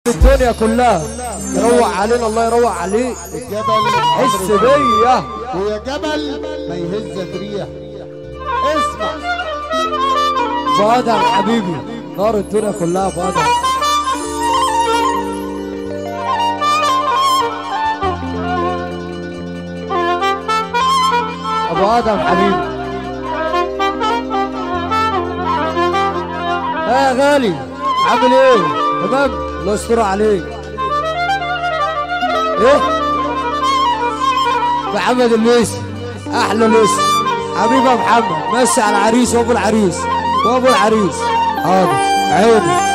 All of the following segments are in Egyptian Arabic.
الدنيا كلها يروق علينا الله يروق عليك الجبل حس عمرو بيا ويا جبل ما يهزك ريح اسمع فؤادها حبيبي نار الدنيا كلها فؤادها ابو ادم حبيبي ايه يا غالي عامل ايه تمام الله يستر عليك ايه محمد الليسي احلى ليسي حبيبي يا محمد ماشي على العريس وابو العريس وابو العريس حاضر عيني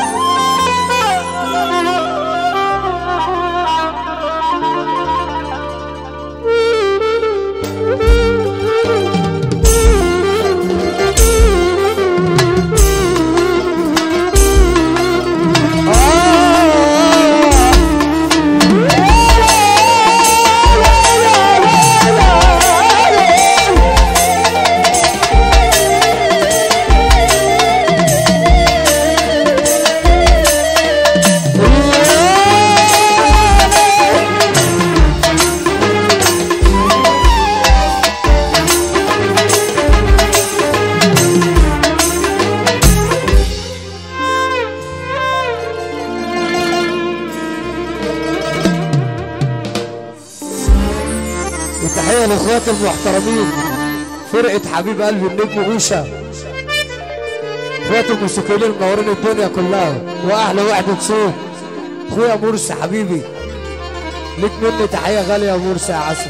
وتحية لاخواتي المحترمين فرقة حبيب قلبي النجم غوشة اخواتي الموسيقيين المنورين الدنيا كلها واحلى وحدة صوت اخويا مرسي حبيبي ليك مني تحية غالية يا مرسي يا عسل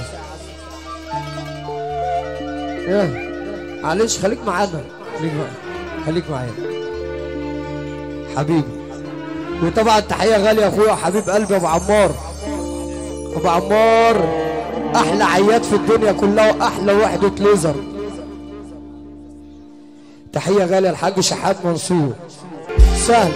ايه معلش خليك معانا خليك معانا خليك معايا حبيبي وطبعا تحية غالية اخويا حبيب قلبي ابو عمار ابو عمار احلى عياد في الدنيا كلها واحلى وحدة ليزر تحية غالية الحاج شحات منصور سهل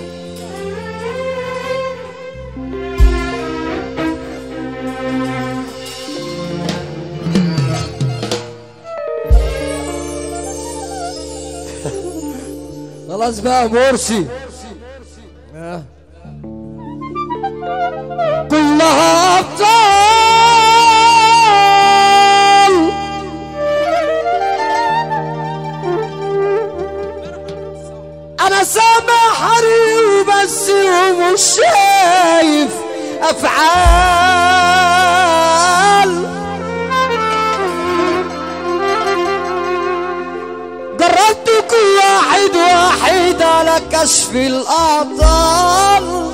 خلاص بقى مرسي آه. كلها ابطال انا سامع حري بس ومش شايف افعال جربت كل واحد واحد على كشف الاعطال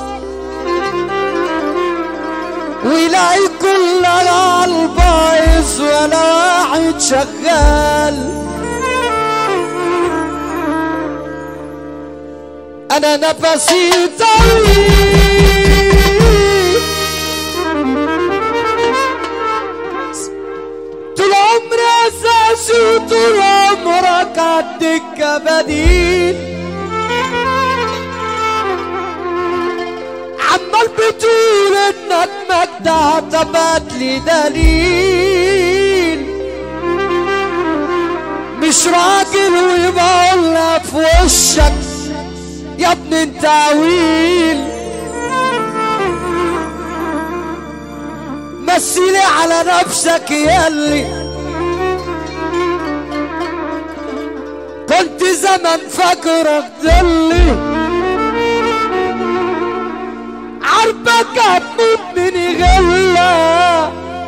ويلاقي كل البايظ ولا واحد شغال انا نفسي طويل طول عمري اساسي طول عمرك عالدكة بديل عمال بتقول انك مجدع تبات لي دليل مش راجل ويبقى في وشك يا ابن انت عويل مثلي على نفسك ياللي كنت زمان فاكرك ضلي عربك هتموت من غلة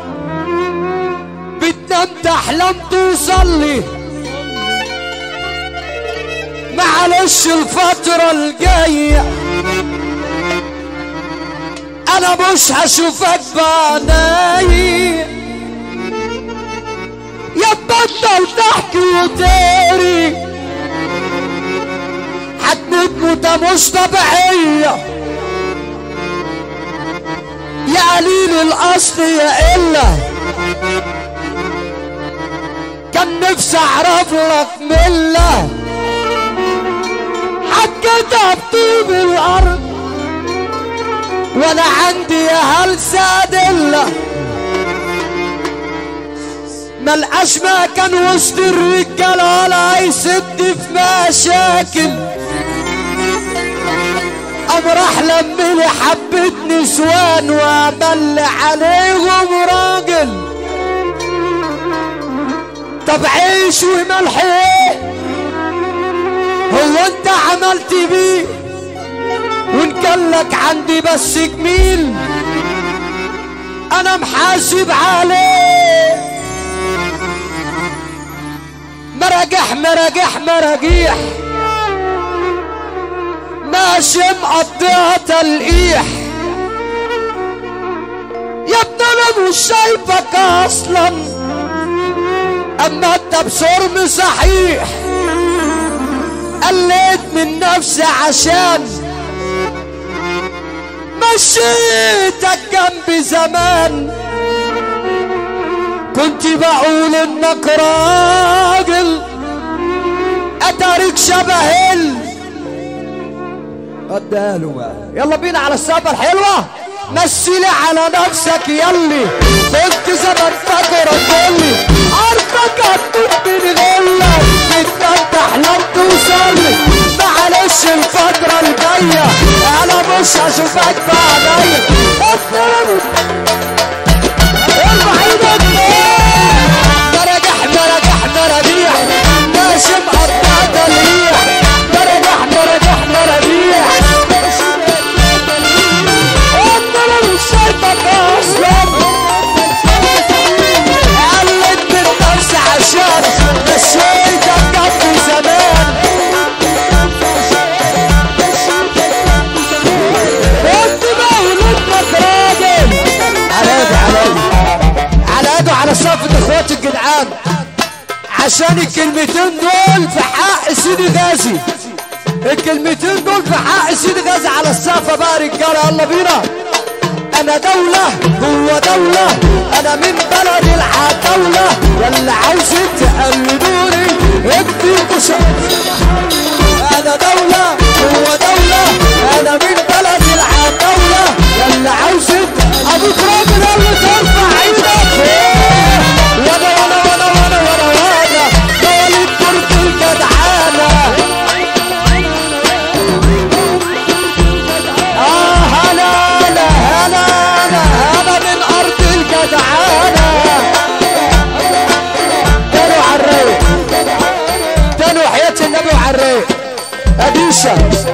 بتنام تحلم توصلي معلش الفترة الجاية أنا مش هشوفك بعيني يا تبطل تحكي وتقري هتموت موتة مش طبيعية يا قليل الأصل يا إلا كان نفسي أعرف لك مله كتب طوب الارض وانا عندي يا هلسة ادلة ملقاش مكان وسط الرجالة ولا هيسد في مشاكل قام راح لملي حبة نسوان وعمل عليهم راجل طب عيش وملح ايه هو انت عملت بيه وان كان لك عندي بس جميل انا محاسب عليه مراجح مراجح مراجيح ماشي مقضيها تلقيح يا ابن انا مش شايفك اصلا اما انت بصرم صحيح قلت من نفسي عشان مشيتك جنبي زمان كنت بقول انك راجل اتارك شبه ال اداله بقى يلا بينا على السبة الحلوة مثلي على نفسك يلي كنت زمان فاكر تقولي عارفك هتموت من غلك انت انت حلمت توصلي معلش الفترة الجاية انا مش هشوفك بعدين ارفع ايدك مرجح مرجح مرجيح ماشي مقطع تليح مرجح مرجح مرجيح انت انا مش شايفك اصلا قلت من نفسي عشان مشيتك جنبي زمان كنت بقول انك راجل على يدي على يدي على يده على صفة اخواتي الجدعان عشان الكلمتين دول في حق سيدي غازي الكلمتين دول في حق سيدي غازي على السقفة بقى رجالة يلا بينا انا دولة جوه دولة انا من بلد العتاولة يلا عاوزين تقلدوني اديكوا شرف انا دولة جوه دولة انا من بلد العتاولة يلا عاوزين ابوك راجل يلا ترفع ايدك فوق. وانا وانا وانا وانا وانا وانا مواليد برج الجدعانة اه هلا هلا هلا هلا هلا من ارض الجدعانة تاني وعالرايق تاني وحياة النبي وعالرايق اديشة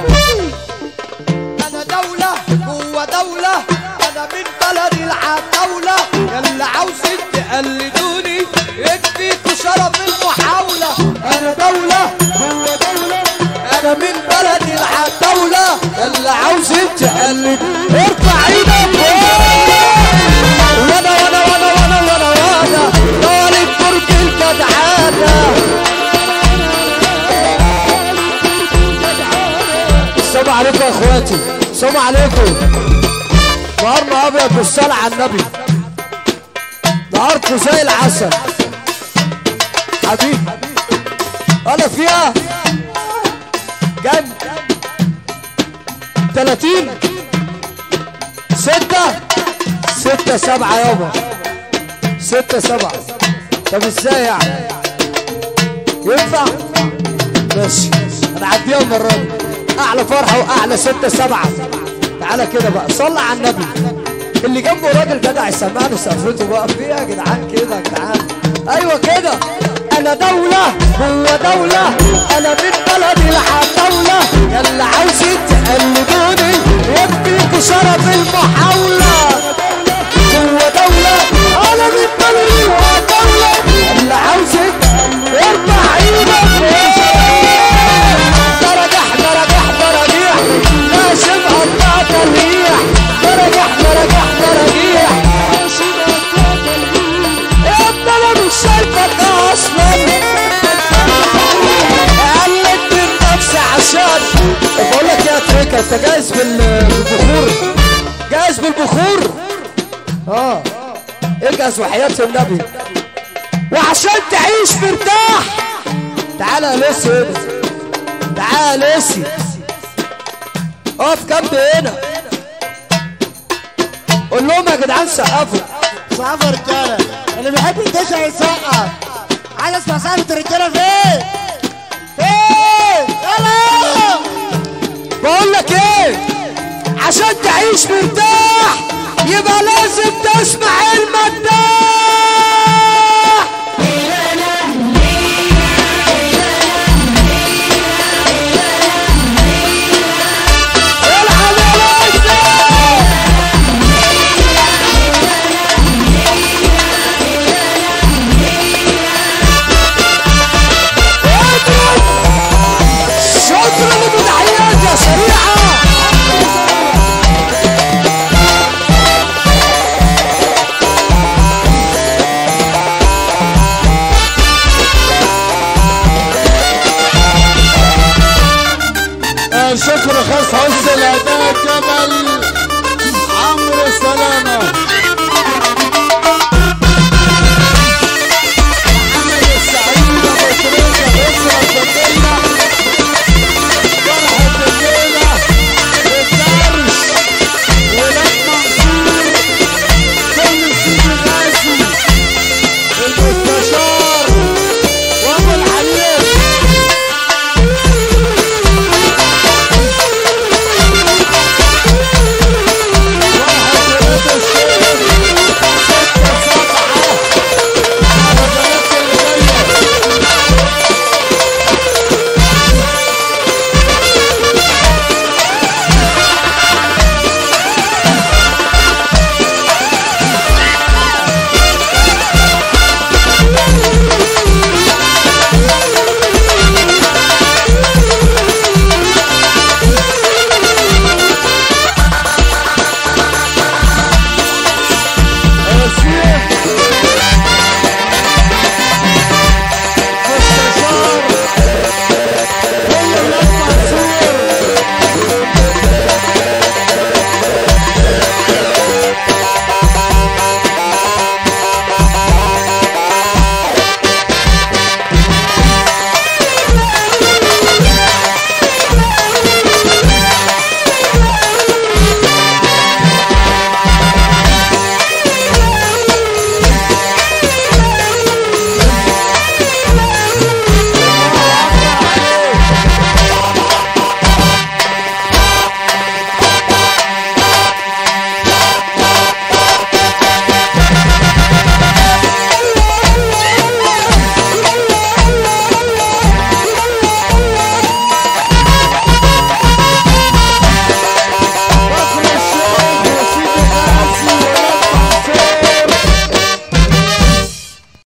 انا دولة جوه دولة انا من بلد العتاولة يلا عاوزين تقلدوني يكفيكوا شرف المحاولة انا دولة جوه دولة انا من بلد العتاولة يلا عاوزين تقلد ارفع ايدك فوق. وانا وانا وانا وانا وانا وانا طالب برج الجدعانة السلام عليكم يا اخواتي السلام عليكم نهارنا ابيض بالصلاة على النبي نهاركم زي العسل حبيبي انا فيها كام 30 ستة ستة سبعة يابا ستة سبعة طب ازاي يعني ينفع ماشي انا عديها المرة دي اعلى فرحة واعلى ستة سبعة تعالى كده بقى صلى على النبي اللي جنبه راجل جدع يسمعني سقفته بقى فيها يا جدعان كده يا جدعان ايوه كده انا دولة جوه دولة انا من بلد العتاولة يلا عاوزين تقلدوني يكفيكوا شرف المحاولة جوه دولة انا من بلد العتاولة يلا عاوزين ارفع ايدك فوق. مرجح مرجح مراجيح ماشي مقطع تلميح مرجح مرجح مراجيح يا ابني انا مش شايفك اصلا قلت من نفسي عشان بقول لك يا تريكا انت جاهز بال- بالبخور جاهز بالبخور اه اجهز وحياة النبي وعشان تعيش مرتاح تعالى يا لسي هنا تعالى يا لسي اقف جنبي هنا قول لهم يا جدعان سقفوا صعب رجاله اللي بيحب الدشا يسقف عايز اسمع سقفة الرجاله فين؟ فين؟ يلا بقول لك ايه عشان تعيش مرتاح يبقى لازم تسمع المداح